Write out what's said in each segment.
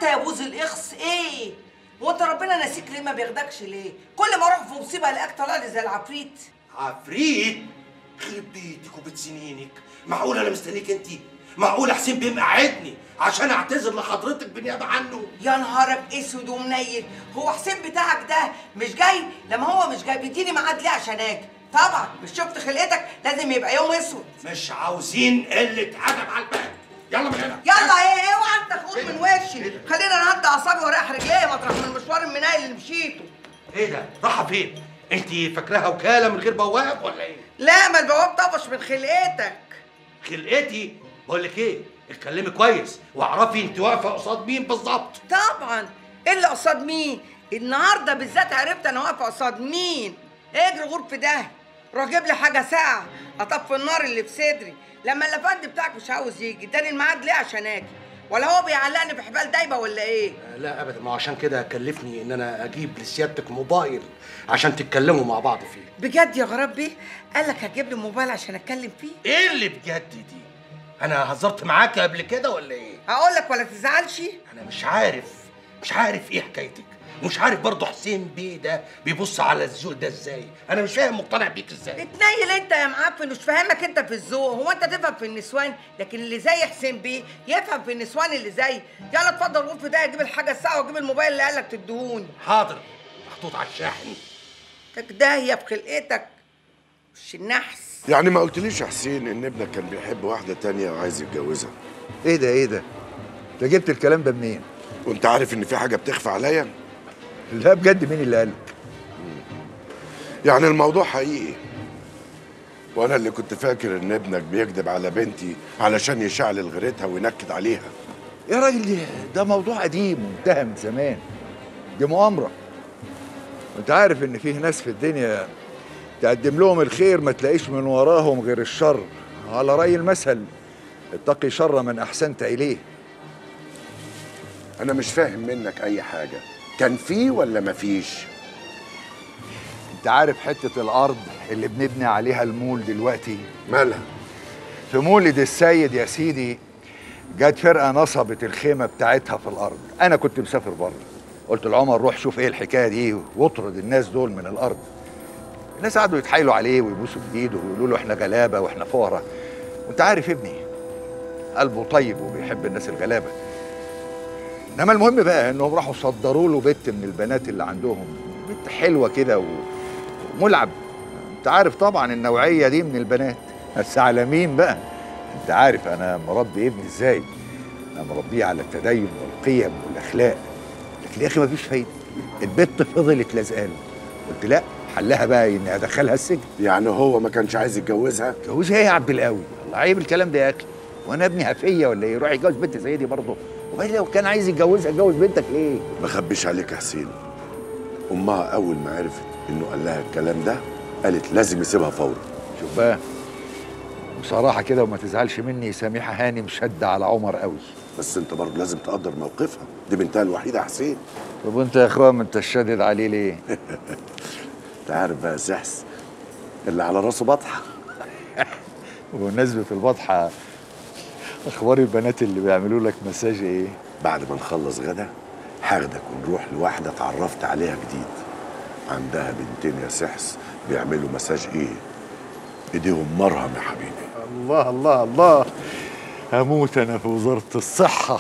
يا بوز الاخس ايه وانت ربنا ناسيك ليه ما بياخدكش ليه كل ما اروح في مصيبه الاقيك طالع لي زي العفريت عفريت يخرب بيتك وبيت سنينك معقول انا مستنيك انت معقول حسين بيه مقعدني عشان اعتذر لحضرتك بالنيابه عنه يا نهارك اسود ومنيل هو حسين بتاعك ده مش جاي لما هو مش جاي بيديني ميعاد ليه عشان اجي طبعا مش شفت خلقتك لازم يبقى يوم اسود مش عاوزين قله ادب على الباب يلا من هنا يلا ايه اوعى انت تخوض من وشي خلينا نهدى اعصابي واريح رجليا مطرح من المشوار المنايل اللي مشيته ايه ده راحه فين انت فاكراها وكاله من غير بواب ولا ايه لا ما البواب طفش من خلقتك خلقتي بقول لك ايه اتكلمي كويس واعرفي انت واقفه قصاد مين بالظبط طبعا الا قصاد مين النهارده بالذات عرفت انا واقفه قصاد مين اجري غور في ده روح جيب لي حاجه ساعه اطفي النار اللي في صدري لما الافندي بتاعك مش عاوز يجي اداني الميعاد ليه عشان اجي ولا هو بيعلقني في حبال دايبه ولا ايه لا ابدا ما هو عشان كده كلفني ان انا اجيب لسيادتك موبايل عشان تتكلموا مع بعض فيه بجد يا غرابي قال لك هتجيب لي موبايل عشان اتكلم فيه ايه اللي بجد دي انا هزرت معاك قبل كده ولا ايه هقول لك ولا تزعلش انا مش عارف مش عارف ايه حكايتك مش عارف برضه حسين بيه ده بيبص على الذوق ده ازاي انا مش فاهم مقتنع بيك ازاي اتنيل انت يا معفن مش فاهمك انت في الذوق هو انت تفهم في النسوان لكن اللي زي حسين بيه يفهم في النسوان اللي زي يلا اتفضل روح في ده جيب الحاجه الساعه وجيب الموبايل اللي قالك تدهوني حاضر محطوط على الشاحن تك داهيه بخلقتك مش النحس يعني ما قلتليش يا حسين ان ابنك كان بيحب واحده تانية وعايز يتجوزها ايه ده ايه ده انت جبت الكلام ده منين وانت عارف ان في حاجه بتخفى عليا لا بجد مين اللي قالك يعني الموضوع حقيقي وانا اللي كنت فاكر ان ابنك بيكذب على بنتي علشان يشعل غيرتها وينكد عليها يا راجل دي ده موضوع قديم وانتهى من زمان دي مؤامره انت عارف ان فيه ناس في الدنيا تقدم لهم الخير ما تلاقيش من وراهم غير الشر على رأي المثل اتقي شر من احسنت اليه انا مش فاهم منك اي حاجه كان في ولا مفيش انت عارف حته الارض اللي بنبني عليها المول دلوقتي مالها في مولد السيد يا سيدي جت فرقه نصبت الخيمه بتاعتها في الارض انا كنت مسافر بره قلت لعمر روح شوف ايه الحكايه دي واطرد الناس دول من الارض الناس قعدوا يتحايلوا عليه ويبوسوا في ايده ويقولوا له احنا غلابه واحنا فقراء وانت عارف ابني قلبه طيب وبيحب الناس الغلابه انما المهم بقى انهم راحوا صدروا له بنت من البنات اللي عندهم بنت حلوه كده و- وملعب انت عارف طبعا النوعيه دي من البنات بس على مين بقى انت عارف انا مربي ابني ازاي انا مربيه على التدين والقيم والاخلاق لكن يا اخي مفيش فايده البت فضلت لازقاله قلت لا حلها بقى اني ادخلها السجن يعني هو ما كانش عايز يتجوزها جوزها ايه يا عبد القوي الله عيب الكلام ده يا اخي وانا ابني هفيه ولا ايه يروح يتجوز بنت زي دي برضه وبعدين لو كان عايز يتجوزها اتجوز بنتك ليه ما خبيش عليك يا حسين امها اول ما عرفت انه قال لها الكلام ده قالت لازم يسيبها فورا شوف بقى بصراحه كده وما تزعلش مني سميحه هاني شد على عمر قوي بس انت برضه لازم تقدر موقفها دي بنتها الوحيده يا حسين طب وانت يا اخويا ما انت شادد عليه ليه انت عارف بقى سحس اللي على راسه بطحه وبمناسبه البطحه اخبار البنات اللي بيعملوا لك مساج ايه بعد ما نخلص غدا هاخدك ونروح لواحده اتعرفت عليها جديد عندها بنتين يا سحس بيعملوا مساج ايه ايديهم مرهم يا حبيبي الله الله الله هموت انا في وزاره الصحه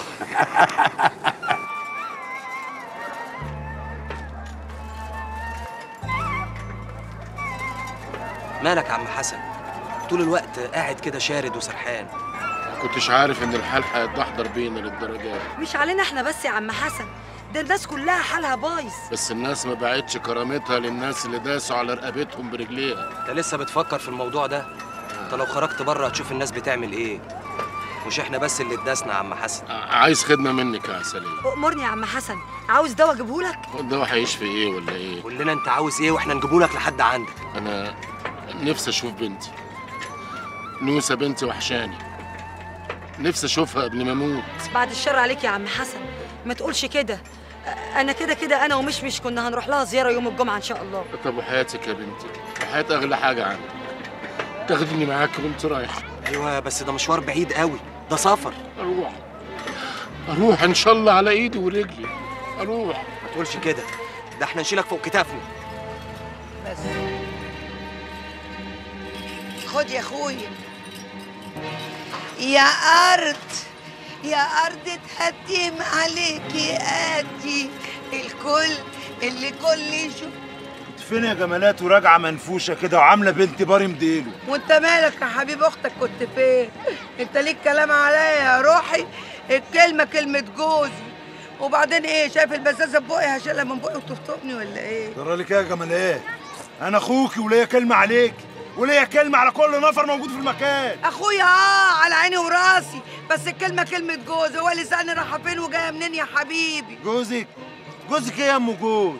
مالك يا عم حسن طول الوقت قاعد كده شارد وسرحان كنتش عارف ان الحال هيتدحضر بينا للدرجه دي مش علينا احنا بس يا عم حسن ده الناس كلها حالها بايظ بس الناس ما باعتش كرامتها للناس اللي داسوا على رقبتهم برجليها انت لسه بتفكر في الموضوع ده انت لو خرجت بره هتشوف الناس بتعمل ايه مش احنا بس اللي اتداسنا يا عم حسن عايز خدمه منك يا عسليه امرني يا عم حسن عاوز دواء اجيبهولك ده هيشفي ايه ولا ايه قول لنا انت عاوز ايه واحنا نجيبهولك لحد عندك انا نفسي اشوف بنتي نوسه بنتي وحشاني نفسي اشوفها قبل ما اموت بعد الشر عليك يا عم حسن ما تقولش كده انا كده كده انا ومشمش كنا هنروح لها زياره يوم الجمعه ان شاء الله طب وحياتك يا بنتي وحياة اغلى حاجه عندي تاخديني معاك وانت رايحه ايوه بس ده مشوار بعيد قوي ده سفر اروح اروح ان شاء الله على ايدي ورجلي اروح ما تقولش كده ده احنا نشيلك فوق كتافنا بس خد يا اخويا يا ارض يا ارض تهدم عليكي ادي الكل اللي كل يشوف فين يا جمالات وراجعه منفوشه كده وعامله بنت باري مديله وانت مالك يا حبيب اختك كنت فين انت ليك كلام عليا يا روحي الكلمه كلمه جوزي وبعدين ايه شايف البزازه ببقي هشيلها من بقي وتفطمني ولا ايه جرى لك ايه يا جمالات انا اخوكي وليا كلمه عليك وليا كلمه على كل نفر موجود في المكان اخويا اه على عيني وراسي بس الكلمه كلمه جوزي هو اللي سالني رايحه فين وجايه منين يا حبيبي جوزك جوزك ايه يا ام جوز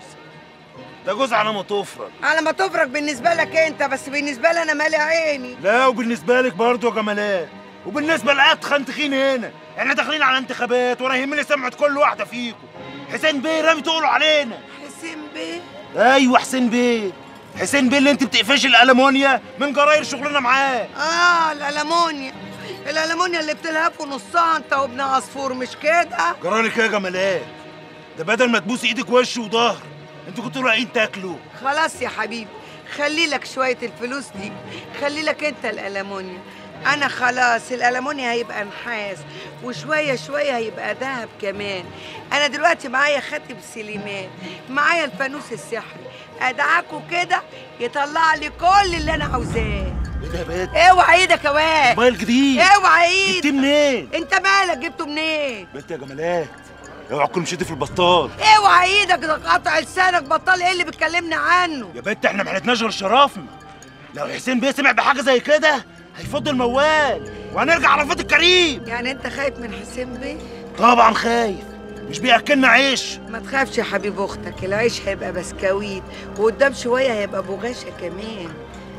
ده جوز على ما تفرج على ما تفرج بالنسبه لك انت بس بالنسبه لي انا مالي عيني لا وبالنسبه لك برضه يا جمالات وبالنسبه لأتخن تخين هنا احنا داخلين على انتخابات وانا يهمني سمعه كل واحده فيكم حسين بيه رامي تقولوا علينا حسين بيه ايوه حسين بيه حسين بيه اللي انت بتقفش الالمونيا من جراير شغلنا معاه اه الالمونيا الالمونيا اللي بتلهفه نصها انت وابن عصفور مش كده جرالك ايه يا جمالات ده بدل ما تبوسي ايدك وش وظهر انتوا كنتوا رايحين تاكلوا خلاص يا حبيبي خلي لك شويه الفلوس دي خلي لك انت الالمونيا انا خلاص الالمونيا هيبقى نحاس وشويه شويه هيبقى ذهب كمان انا دلوقتي معايا خاتم سليمان معايا الفانوس السحري ادعكوا كده يطلع لي كل اللي انا عاوزاه ايه ده يا بنت اوعى ايدك يا واد موبايل جديد اوعى جبتيه ايدك منين انت مالك جبته منين بنت يا جمالات اوعى تكون مشيتي في البطال اوعى ايدك ده قطع لسانك بطل ايه اللي بتكلمني عنه يا بنت احنا ما حلتناش غير شرفنا لو حسين بيه سمع بحاجه زي كده هيفض الموال وهنرجع على فضل الكريم يعني انت خايف من حسين بيه طبعا خايف مش بياكلنا عيش ما تخافش يا حبيب اختك العيش هيبقى بسكويت وقدام شويه هيبقى بغاشه كمان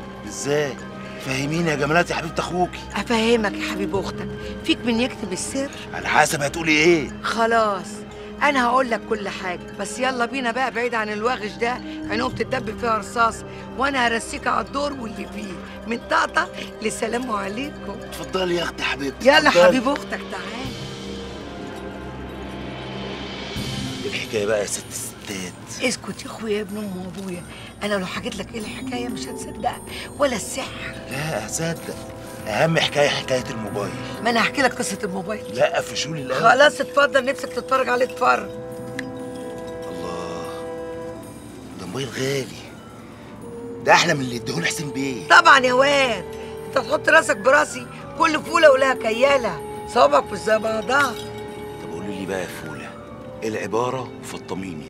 ازاي فهميني يا جمالات يا حبيبه اخوكي افهمك يا حبيب اختك فيك من يكتب السر على حسب هتقولي ايه خلاص انا هقول لك كل حاجه بس يلا بينا بقى بعيد عن الواغش ده عينهم تتدب فيها رصاص وانا هرسيك على الدور واللي فيه من طقطق لسلام عليكم اتفضلي يا اختي حبيبتي يلا اتفضلي. حبيب اختك تعال ايه الحكايه بقى يا ست الستات اسكت يا اخويا يا ابن ام وابويا انا لو حكيت لك ايه الحكايه مش هتصدقها ولا السحر لا هصدق اهم حكايه حكايه الموبايل ما انا هحكي لك قصه الموبايل لا قفشولي الاول خلاص اتفضل نفسك تتفرج عليه اتفرج الله ده موبايل غالي ده احلى من اللي اديهولي حسين بيه طبعا يا واد انت تحط راسك براسي كل فوله ولها كياله صوابعك مش زي بعضها طب قولي لي بقى يا فوله ايه العباره وفطميني